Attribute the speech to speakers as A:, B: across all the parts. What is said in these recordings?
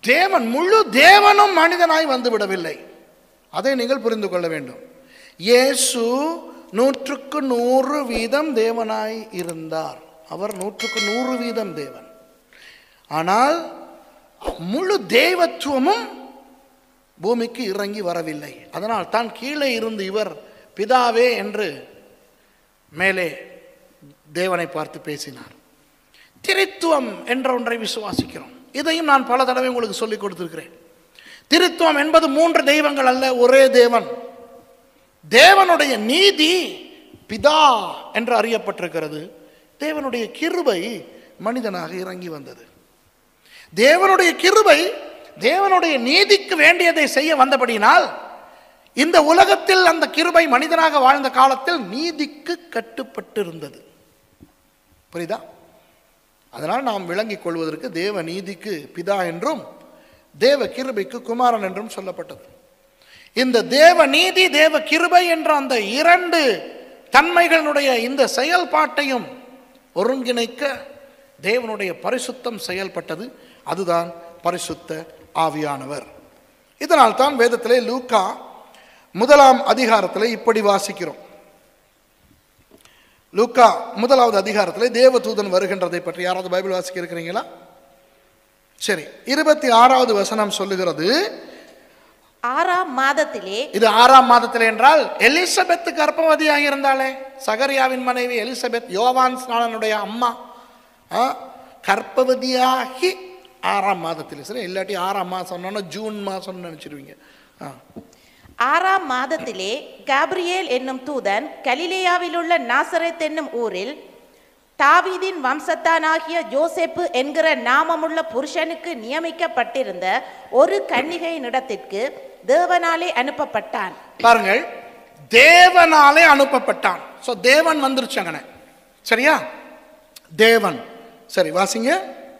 A: தேவன் முழு தேவனும் மனிதனாய் வந்து விடவில்லை அதை நீங்கள் புரிந்து கொள்ள வேண்டும் இயேசு நூற்றுக்கு நூறு வீதம் தேவனாய் இருந்தார் அவர் நூற்றுக்கு நூறு வீதம் தேவன் ஆனால் முழு தெய்வத்துவமும் பூமிக்கு இறங்கி வரவில்லை அதனால் தான் கீழே இருந்து இவர் பிதாவே என்று மேலே தேவனை பார்த்து பேசினார் திரித்துவம் என்ற ஒன்றை விசுவாசிக்கிறோம் இதையும் நான் பல தடவை உங்களுக்கு சொல்லிக் கொடுத்திருக்கிறேன் திருத்துவம் என்பது மூன்று தெய்வங்கள் அல்ல ஒரே தேவன் தேவனுடைய நீதி பிதா என்று அறியப்பட்டிருக்கிறது தேவனுடைய கிருபை மனிதனாக இறங்கி வந்தது தேவனுடைய கிருபை தேவனுடைய நீதிக்கு வேண்டியதை செய்ய வந்தபடியினால் இந்த உலகத்தில் அந்த கிருபை மனிதனாக வாழ்ந்த காலத்தில் நீதிக்கு கட்டுப்பட்டிருந்தது புரியுதா அதனால் நாம் விளங்கிக் கொள்வதற்கு தேவ நீதிக்கு பிதா என்றும் தேவ கிருபைக்கு குமாரன் என்றும் சொல்லப்பட்டது இந்த தேவ நீதி தேவ கிருபை என்ற அந்த இரண்டு தன்மைகளுடைய இந்த செயல்பாட்டையும் ஒருங்கிணைக்க தேவனுடைய பரிசுத்தம் செயல்பட்டது அதுதான் பரிசுத்த ஆவியானவர் இதனால் தான் வேதத்திலே லூக்கா முதலாம் அதிகாரத்திலே இப்படி வாசிக்கிறோம் லூக்கா முதலாவது அதிகாரத்திலே தேவதூதன் வருகின்றதை பற்றி யாராவது பைபிள் வாசிக்க இருக்கிறீங்களா சரி இருபத்தி ஆறாவது வசனம் சொல்லுகிறது
B: ஆறாம் மாதத்திலே
A: இது ஆறாம் மாதத்தில் என்றால் எலிசபெத் கர்ப்பவதியாக இருந்தாளே சகரியாவின் மனைவி எலிசபெத் யோவான் ஸ்நானனுடைய அம்மா ஆ, கர்ப்பவதியாகி ஆறாம் மாதத்தில் சரி இல்லாட்டி ஆறாம் மாதம் சொன்னோன்னா ஜூன் மாதம்னு நினச்சிருவீங்க ஆ
B: ஆறாம் மாதத்திலே காப்ரியேல் என்னும் தூதன் கலிலேயாவில் உள்ள நாசரேத் என்னும் ஊரில் தாவீதின் வம்சத்தானாகிய யோசேப்பு என்கிற நாமமுள்ள புருஷனுக்கு நியமிக்கப்பட்டிருந்த ஒரு கன்னிகையின் இடத்திற்கு தேவனாலே அனுப்பப்பட்டான்
A: பாருங்கள் தேவனாலே அனுப்பப்பட்டான் ஸோ தேவன் வந்துருச்சு அங்கன சரியா தேவன் சரி வாசிங்க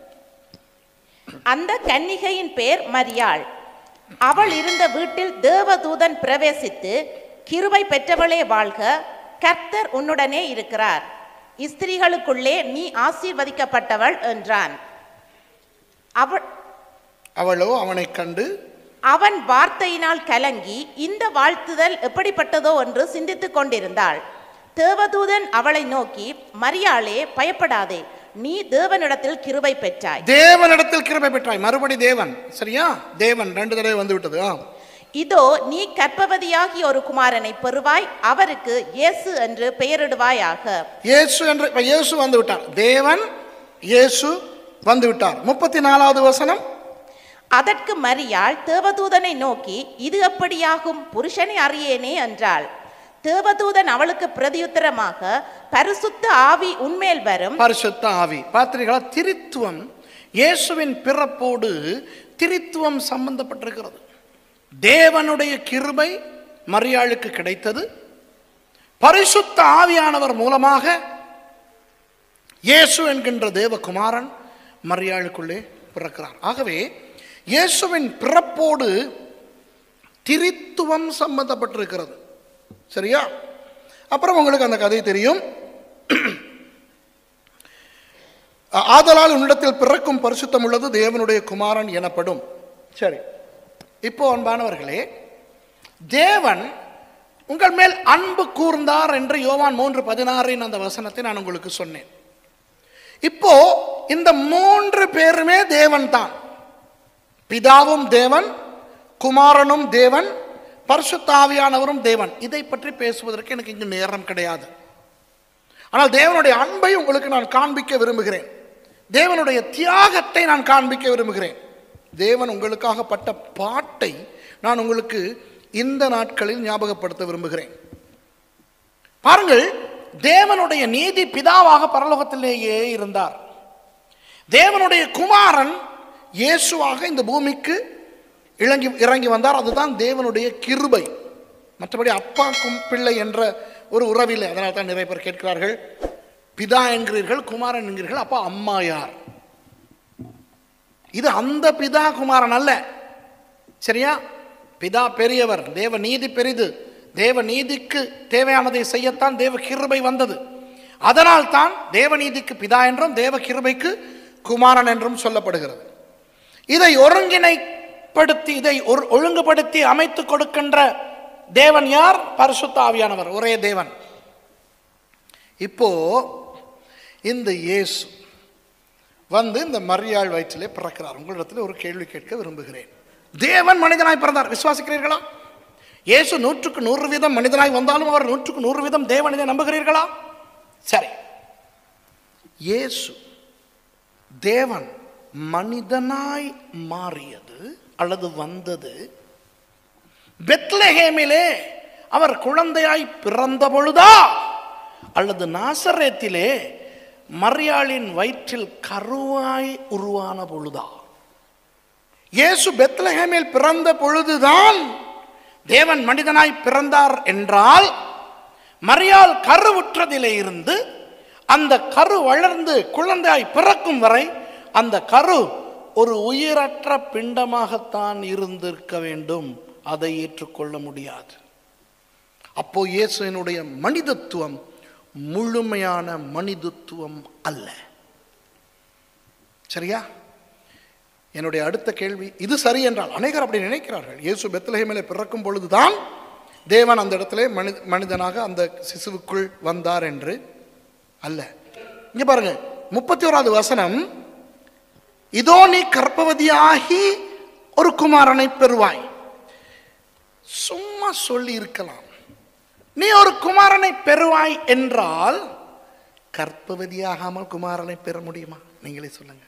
B: அந்த கன்னிகையின் பேர் மரியாள் அவள் இருந்த வீட்டில் தேவதூதன் பிரவேசித்து கிருபை பெற்றவளே வாழ்க கர்த்தர் உன்னுடனே இருக்கிறார் ஸ்திரீகளுக்குள்ளே நீ ஆசீர்வதிக்கப்பட்டவள் என்றான் அவள்
A: அவளோ அவனை கண்டு
B: அவன் வார்த்தையினால் கலங்கி இந்த வாழ்த்துதல் எப்படிப்பட்டதோ என்று சிந்தித்துக் கொண்டிருந்தாள் தேவதூதன் அவளை நோக்கி மரியாளே பயப்படாதே நீ தேவனிடத்தில் கிருபை பெற்றாய்
A: தேவனிடத்தில் கிருபை பெற்றாய் மறுபடி தேவன் சரியா தேவன் ரெண்டு தடவை வந்து விட்டது ஆ
B: இதோ நீ கர்ப்பவதியாகி ஒரு குமாரனை பெறுவாய் அவருக்கு இயேசு என்று பெயரிடுவாயாக
A: இயேசு என்று இப்ப இயேசு வந்து விட்டார் தேவன் இயேசு வந்து விட்டார் முப்பத்தி நாலாவது வசனம்
B: அதற்கு மரியாள் தேவதூதனை நோக்கி இது எப்படியாகும் புருஷனை அறியேனே என்றாள் தேவதூதன் அவளுக்கு பிரதியுத்தரமாக பரிசுத்த ஆவி உன்மேல் வரும்
A: பரிசுத்த ஆவி பார்த்தீர்களா திரித்துவம் இயேசுவின் பிறப்போடு திரித்துவம் சம்பந்தப்பட்டிருக்கிறது தேவனுடைய கிருபை மரியாளுக்கு கிடைத்தது பரிசுத்த ஆவியானவர் மூலமாக இயேசு என்கின்ற தேவகுமாரன் மரியாளுக்குள்ளே பிறக்கிறார் ஆகவே இயேசுவின் பிறப்போடு திரித்துவம் சம்பந்தப்பட்டிருக்கிறது சரியா அப்புறம் உங்களுக்கு அந்த கதை தெரியும் ஆதலால் உன்னிடத்தில் பிறக்கும் பரிசுத்தம் உள்ளது தேவனுடைய குமாரன் எனப்படும் சரி இப்போ அன்பானவர்களே தேவன் உங்கள் மேல் அன்பு கூர்ந்தார் என்று யோவான் மூன்று பதினாறின் அந்த வசனத்தை நான் உங்களுக்கு சொன்னேன் இப்போ இந்த மூன்று பேருமே தேவன் தான் பிதாவும் தேவன் குமாரனும் தேவன் பரிசுத்தாவியானவரும் தேவன் இதை பற்றி பேசுவதற்கு எனக்கு இங்கு நேரம் கிடையாது ஆனால் தேவனுடைய அன்பை உங்களுக்கு நான் காண்பிக்க விரும்புகிறேன் தேவனுடைய தியாகத்தை நான் காண்பிக்க விரும்புகிறேன் தேவன் உங்களுக்காக பட்ட பாட்டை நான் உங்களுக்கு இந்த நாட்களில் ஞாபகப்படுத்த விரும்புகிறேன் பாருங்கள் தேவனுடைய நீதி பிதாவாக பரலோகத்திலேயே இருந்தார் தேவனுடைய குமாரன் இயேசுவாக இந்த பூமிக்கு இறங்கி இறங்கி வந்தார் அதுதான் தேவனுடைய கிருபை மற்றபடி அப்பாக்கும் பிள்ளை என்ற ஒரு உறவில்லை அதனால தான் நிறைய பேர் கேட்கிறார்கள் பிதா என்கிறீர்கள் குமாரன் என்கிறீர்கள் அப்பா அம்மா யார் இது அந்த பிதா குமாரன் அல்ல சரியா பிதா பெரியவர் தேவ நீதி பெரிது தேவ நீதிக்கு தேவையானதை செய்யத்தான் தேவ கிருபை வந்தது அதனால் தான் தேவநீதிக்கு பிதா என்றும் தேவ கிருபைக்கு குமாரன் என்றும் சொல்லப்படுகிறது இதை ஒருங்கிணைப்படுத்தி இதை ஒரு ஒழுங்குபடுத்தி அமைத்து கொடுக்கின்ற தேவன் யார் பரிசுத்த ஆவியானவர் ஒரே தேவன் இப்போ இந்த இயேசு வந்து இந்த மரியாள் வயிற்றிலே பிறக்கிறார் உங்களிடத்தில் ஒரு கேள்வி கேட்க விரும்புகிறேன் தேவன் மனிதனாய் பிறந்தார் விசுவாசிக்கிறீர்களா இயேசு நூற்றுக்கு நூறு வீதம் மனிதனாய் வந்தாலும் அவர் நூற்றுக்கு நூறு வீதம் தேவன் இதை நம்புகிறீர்களா சரி இயேசு தேவன் மனிதனாய் மாறியது அல்லது வந்தது பெத்லஹேமிலே அவர் குழந்தையாய் பிறந்த பொழுதா அல்லது நாசரேத்திலே மரியாளின் வயிற்றில் கருவாய் உருவான பொழுதா இயேசு பெத்லஹேமில் பிறந்த பொழுதுதான் தேவன் மனிதனாய் பிறந்தார் என்றால் மரியாள் கருவுற்றதிலே இருந்து அந்த கரு வளர்ந்து குழந்தையாய் பிறக்கும் வரை அந்த கரு ஒரு உயிரற்ற பிண்டமாகத்தான் இருந்திருக்க வேண்டும் அதை ஏற்றுக்கொள்ள முடியாது அப்போ இயேசுவினுடைய மனிதத்துவம் முழுமையான மனிதத்துவம் அல்ல சரியா என்னுடைய அடுத்த கேள்வி இது சரி என்றால் அநேகர் அப்படி நினைக்கிறார்கள் இயேசு பெத்லஹேமிலே பிறக்கும் பொழுதுதான் தேவன் அந்த இடத்திலே மனித மனிதனாக அந்த சிசுவுக்குள் வந்தார் என்று அல்ல இங்க பாருங்க முப்பத்தி ஓராவது வசனம் இதோ நீ கர்ப்பவதியாகி ஒரு குமாரனை பெறுவாய் சும்மா சொல்லி இருக்கலாம் நீ ஒரு குமாரனை பெறுவாய் என்றால் கர்ப்பவதியாகாமல் குமாரனை பெற முடியுமா நீங்களே சொல்லுங்க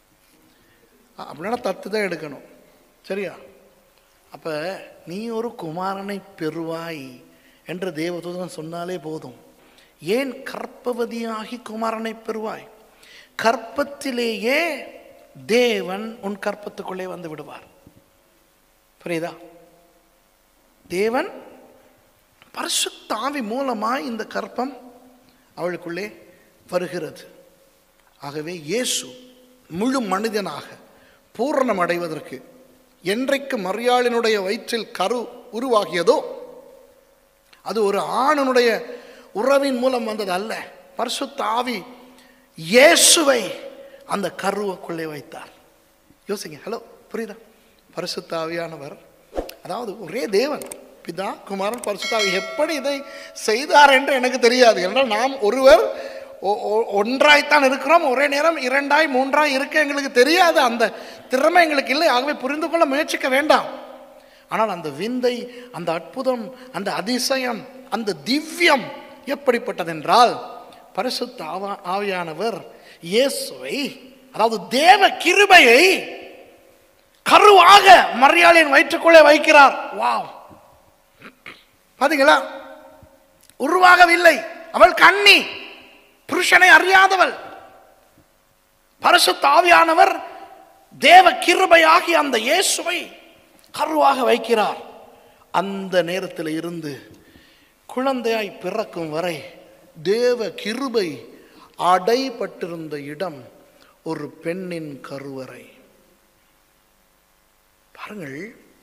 A: அ- அப்படின்னா தத்து தான் எடுக்கணும் சரியா அப்ப நீ ஒரு குமாரனை பெறுவாய் என்று தேவதூதன் சொன்னாலே போதும் ஏன் கர்ப்பவதியாகி குமாரனை பெறுவாய் கற்பத்திலேயே தேவன் உன் கற்பத்துக்குள்ளே வந்து விடுவார் புரியுதா தேவன் பரிசுத்த ஆவி மூலமாய் இந்த கற்பம் அவளுக்குள்ளே வருகிறது ஆகவே இயேசு முழு மனிதனாக பூரணம் அடைவதற்கு என்றைக்கு மரியாளினுடைய வயிற்றில் கரு உருவாகியதோ அது ஒரு ஆணனுடைய உறவின் மூலம் வந்தது அல்ல பரிசுத்த ஆவி இயேசுவை அந்த கருவுக்குள்ளே வைத்தார் யோசிங்க ஹலோ புரியுதா பரிசுத்த ஆவியானவர் அதாவது ஒரே தேவன் பிதா குமாரன் பரிசுத்த ஆவி எப்படி இதை செய்தார் என்று எனக்கு தெரியாது என்றால் நாம் ஒருவர் ஒ- ஒ- ஒன்றாய்த்தான் இருக்கிறோம் ஒரே நேரம் இரண்டாய் மூன்றாய் இருக்க எங்களுக்கு தெரியாது அந்த திறமை எங்களுக்கு இல்லை ஆகவே புரிந்து கொள்ள முயற்சிக்க வேண்டாம் ஆனால் அந்த விந்தை அந்த அற்புதம் அந்த அதிசயம் அந்த திவ்யம் எப்படிப்பட்டதென்றால் பரிசுத்த ஆவா ஆவியானவர் இயேசுவை அதாவது தேவ கிருபையை கருவாக மரியாளின் வயிற்றுக்குள்ளே வைக்கிறார் வாவ் பாத்தீங்களா உருவாகவில்லை அவள் கண்ணி புருஷனை அறியாதவள் பரிசுத்த ஆவியானவர் தேவ கிருபையாகி அந்த இயேசுவை கருவாக வைக்கிறார் அந்த நேரத்தில் இருந்து குழந்தையாய் பிறக்கும் வரை தேவ கிருபை அடைபட்டிருந்த இடம் ஒரு பெண்ணின் கருவறை பாருங்கள்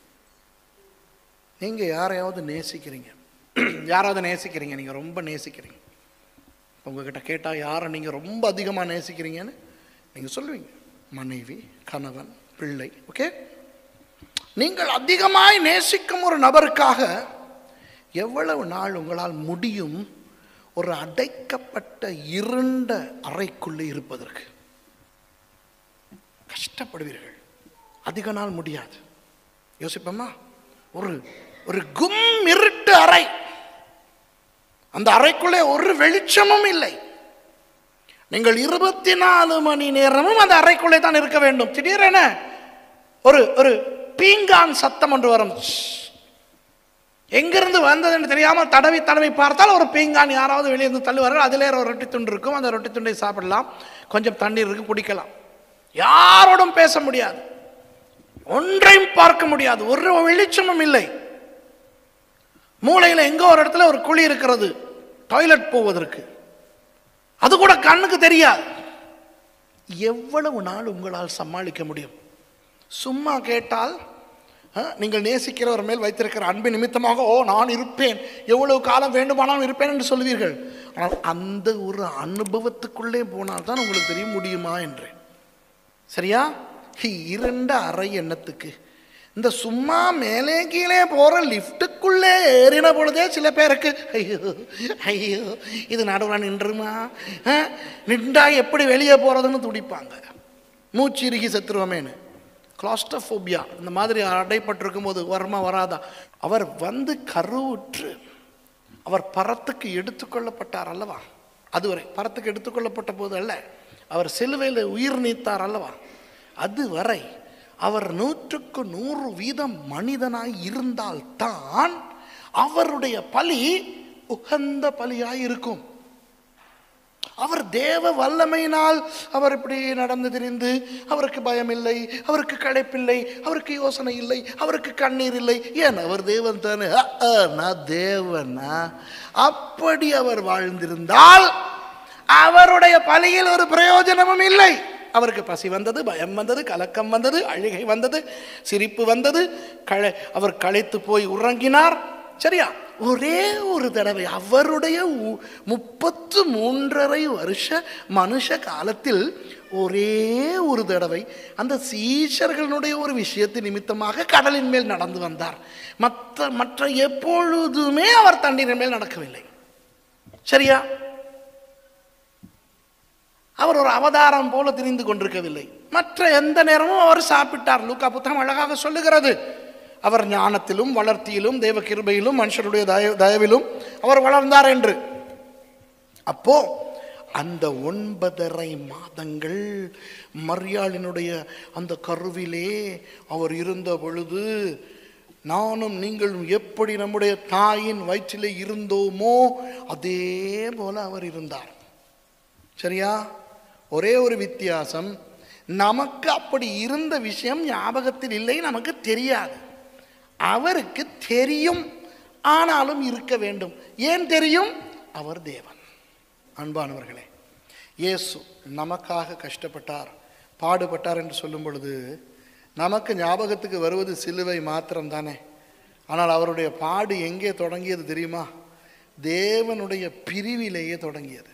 A: நீங்க யாரையாவது நேசிக்கிறீங்க யாராவது நேசிக்கிறீங்க நீங்க ரொம்ப நேசிக்கிறீங்க உங்ககிட்ட கேட்டா யாரை நீங்க ரொம்ப அதிகமா நேசிக்கிறீங்கன்னு நீங்க சொல்லுவீங்க மனைவி கணவன் பிள்ளை ஓகே நீங்கள் அதிகமாய் நேசிக்கும் ஒரு நபருக்காக எவ்வளவு நாள் உங்களால் முடியும் ஒரு அடைக்கப்பட்ட இருண்ட அறைக்குள்ளே இருப்பதற்கு கஷ்டப்படுவீர்கள் அதிக நாள் முடியாது யோசிப்போமா ஒரு ஒரு கும் இருட்டு அறை அந்த அறைக்குள்ளே ஒரு வெளிச்சமும் இல்லை நீங்கள் இருபத்தி நாலு மணி நேரமும் அந்த அறைக்குள்ளே தான் இருக்க வேண்டும் திடீரென ஒரு ஒரு பீங்கான் சத்தம் ஒன்று வரும் எங்கிருந்து வந்ததுன்னு தெரியாமல் தடவி தடவி பார்த்தால் ஒரு பீங்கான் யாராவது வெளியே இருந்து தள்ளுவார்கள் அதிலே ஒரு ரொட்டி துண்டு இருக்கும் அந்த ரொட்டி துண்டை சாப்பிடலாம் கொஞ்சம் தண்ணீர் இருக்கு குடிக்கலாம் யாரோடும் பேச முடியாது ஒன்றையும் பார்க்க முடியாது ஒரு வெளிச்சமும் இல்லை மூளையில் எங்கோ ஒரு இடத்துல ஒரு குழி இருக்கிறது டாய்லெட் போவதற்கு அது கூட கண்ணுக்கு தெரியாது எவ்வளவு நாள் உங்களால் சமாளிக்க முடியும் சும்மா கேட்டால் ஆ, நீங்கள் நேசிக்கிறவர் மேல் வைத்திருக்கிற அன்பு நிமித்தமாக ஓ நான் இருப்பேன் எவ்வளவு காலம் வேண்டுமானாலும் இருப்பேன் என்று சொல்வீர்கள் ஆனால் அந்த ஒரு அனுபவத்துக்குள்ளே போனால் தான் உங்களுக்கு தெரிய முடியுமா என்று சரியா இருண்ட அறை எண்ணத்துக்கு இந்த சும்மா மேலே கீழே போகிற லிஃப்ட்டுக்குள்ளே ஏறின பொழுதே சில பேருக்கு ஐயோ ஐயோ இது நடுவில் நின்றுமா ஆ, நின்றா எப்படி வெளியே போகிறதுன்னு துடிப்பாங்க மூச்சு இறுகி செத்துருவோமேனு கிளாஸ்டோஃபோபியா இந்த மாதிரி அடைப்பட்டிருக்கும் போது வருமா வராதா அவர் வந்து கருவுற்று அவர் பரத்துக்கு எடுத்துக்கொள்ளப்பட்டார் அல்லவா அதுவரை பரத்துக்கு எடுத்துக்கொள்ளப்பட்ட போது அல்ல அவர் சிலுவையில் உயிர் நீத்தார் அல்லவா அதுவரை அவர் நூற்றுக்கு நூறு வீதம் மனிதனாய் இருந்தால்தான் அவருடைய பலி உகந்த பலியாய் இருக்கும் அவர் தேவ வல்லமையினால் அவர் இப்படி நடந்து திரிந்து அவருக்கு பயம் இல்லை அவருக்கு களைப்பில்லை அவருக்கு யோசனை இல்லை அவருக்கு கண்ணீர் இல்லை ஏன் அவர் தேவன் தானே அ, அ, நான் தேவனா அப்படி அவர் வாழ்ந்திருந்தால் அவருடைய பலியில் ஒரு பிரயோஜனமும் இல்லை அவருக்கு பசி வந்தது பயம் வந்தது கலக்கம் வந்தது அழுகை வந்தது சிரிப்பு வந்தது கழ அவர் களைத்து போய் உறங்கினார் சரியா ஒரே ஒரு தடவை அவருடைய உ- முப்பத்து மூன்றரை வருஷ மனுஷ காலத்தில் ஒரே ஒரு தடவை அந்த சீஷர்களுடைய ஒரு விஷயத்து நிமித்தமாக கடலின் மேல் நடந்து வந்தார் மற்ற மற்ற எப்பொழுதுமே அவர் தண்ணீரின் மேல் நடக்கவில்லை சரியா அவர் ஒரு அவதாரம் போல திரிந்து கொண்டிருக்கவில்லை மற்ற எந்த நேரமும் அவர் சாப்பிட்டார் லூக்கா புத்தகம் அழகாக சொல்லுகிறது அவர் ஞானத்திலும் வளர்த்தியிலும் தேவ கிருபையிலும் மனுஷருடைய தய தயவிலும் அவர் வளர்ந்தார் என்று அப்போ அந்த ஒன்பதரை மாதங்கள் மரியாளினுடைய அந்த கருவிலே அவர் இருந்த பொழுது நானும் நீங்களும் எப்படி நம்முடைய தாயின் வயிற்றிலே இருந்தோமோ அதே போல அவர் இருந்தார் சரியா ஒரே ஒரு வித்தியாசம் நமக்கு அப்படி இருந்த விஷயம் ஞாபகத்தில் இல்லை நமக்கு தெரியாது அவருக்கு தெரியும் ஆனாலும் இருக்க வேண்டும் ஏன் தெரியும் அவர் தேவன் அன்பானவர்களே இயேசு நமக்காக கஷ்டப்பட்டார் பாடுபட்டார் என்று சொல்லும் பொழுது நமக்கு ஞாபகத்துக்கு வருவது சிலுவை மாத்திரம் தானே ஆனால் அவருடைய பாடு எங்கே தொடங்கியது தெரியுமா தேவனுடைய பிரிவிலேயே தொடங்கியது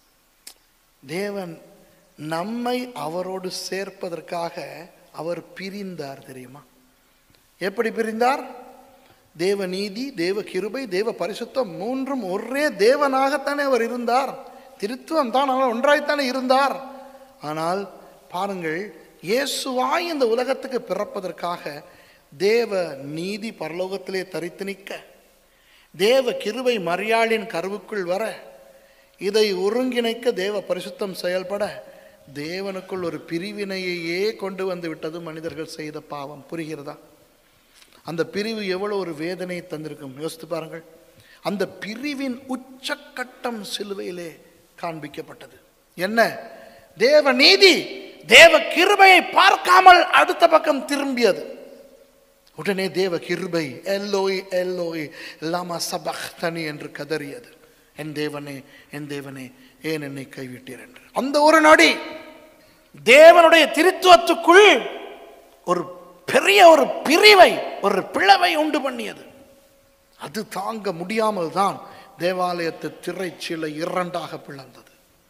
A: தேவன் நம்மை அவரோடு சேர்ப்பதற்காக அவர் பிரிந்தார் தெரியுமா எப்படி பிரிந்தார் தேவ நீதி தேவ கிருபை தேவ பரிசுத்தம் மூன்றும் ஒரே தேவனாகத்தானே அவர் இருந்தார் திருத்துவம் தான் அவர் ஒன்றாய்த்தானே இருந்தார் ஆனால் பாருங்கள் இயேசுவாய் இந்த உலகத்துக்கு பிறப்பதற்காக தேவ நீதி பரலோகத்திலே தரித்து நிற்க தேவ கிருபை மரியாளின் கருவுக்குள் வர இதை ஒருங்கிணைக்க தேவ பரிசுத்தம் செயல்பட தேவனுக்குள் ஒரு பிரிவினையையே கொண்டு வந்து விட்டது மனிதர்கள் செய்த பாவம் புரிகிறதா அந்த பிரிவு எவ்வளோ ஒரு வேதனையை தந்திருக்கும் யோசித்து பாருங்கள் அந்த பிரிவின் உச்சக்கட்டம் சிலுவையிலே காண்பிக்கப்பட்டது என்ன தேவ நீதி தேவ கிருபையை பார்க்காமல் அடுத்த பக்கம் திரும்பியது உடனே தேவ கிருபை எல்லோய் எல்லோய் லாமா சபக்தனி என்று கதறியது என் தேவனே என் தேவனே ஏன் என்னை கைவிட்டீர் என்று அந்த ஒரு நொடி தேவனுடைய திருத்துவத்துக்குள் ஒரு பெரிய ஒரு பிரிவை ஒரு பிளவை உண்டு பண்ணியது அது தாங்க முடியாமல் தான் தேவாலயத்து திரைச்சீலை இரண்டாக பிளந்தது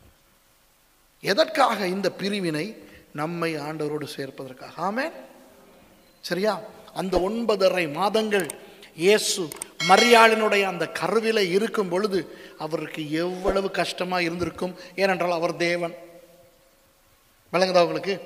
A: எதற்காக இந்த பிரிவினை நம்மை ஆண்டவரோடு சேர்ப்பதற்காக ஆமென் சரியா அந்த ஒன்பதரை மாதங்கள் இயேசு மரியாளினுடைய அந்த கருவில இருக்கும் பொழுது அவருக்கு எவ்வளவு கஷ்டமா இருந்திருக்கும் ஏனென்றால் அவர் தேவன் விளங்குதா உங்களுக்கு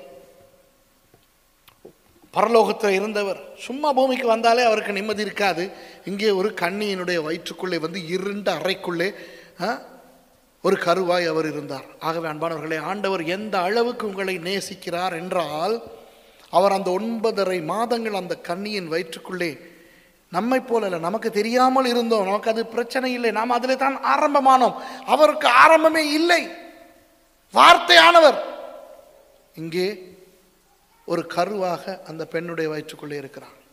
A: பரலோகத்தில் இருந்தவர் சும்மா பூமிக்கு வந்தாலே அவருக்கு நிம்மதி இருக்காது இங்கே ஒரு கண்ணியினுடைய வயிற்றுக்குள்ளே வந்து இருண்ட அறைக்குள்ளே ஆ, ஒரு கருவாய் அவர் இருந்தார் ஆகவே அன்பானவர்களே ஆண்டவர் எந்த அளவுக்கு உங்களை நேசிக்கிறார் என்றால் அவர் அந்த ஒன்பதரை மாதங்கள் அந்த கண்ணியின் வயிற்றுக்குள்ளே நம்மை போல இல்லை நமக்கு தெரியாமல் இருந்தோம் நமக்கு அது பிரச்சனை இல்லை நாம் அதில் தான் ஆரம்பமானோம் அவருக்கு ஆரம்பமே இல்லை வார்த்தையானவர் இங்கே ஒரு கருவாக அந்த பெண்ணுடைய வயிற்றுக்குள்ளே இருக்கிறார்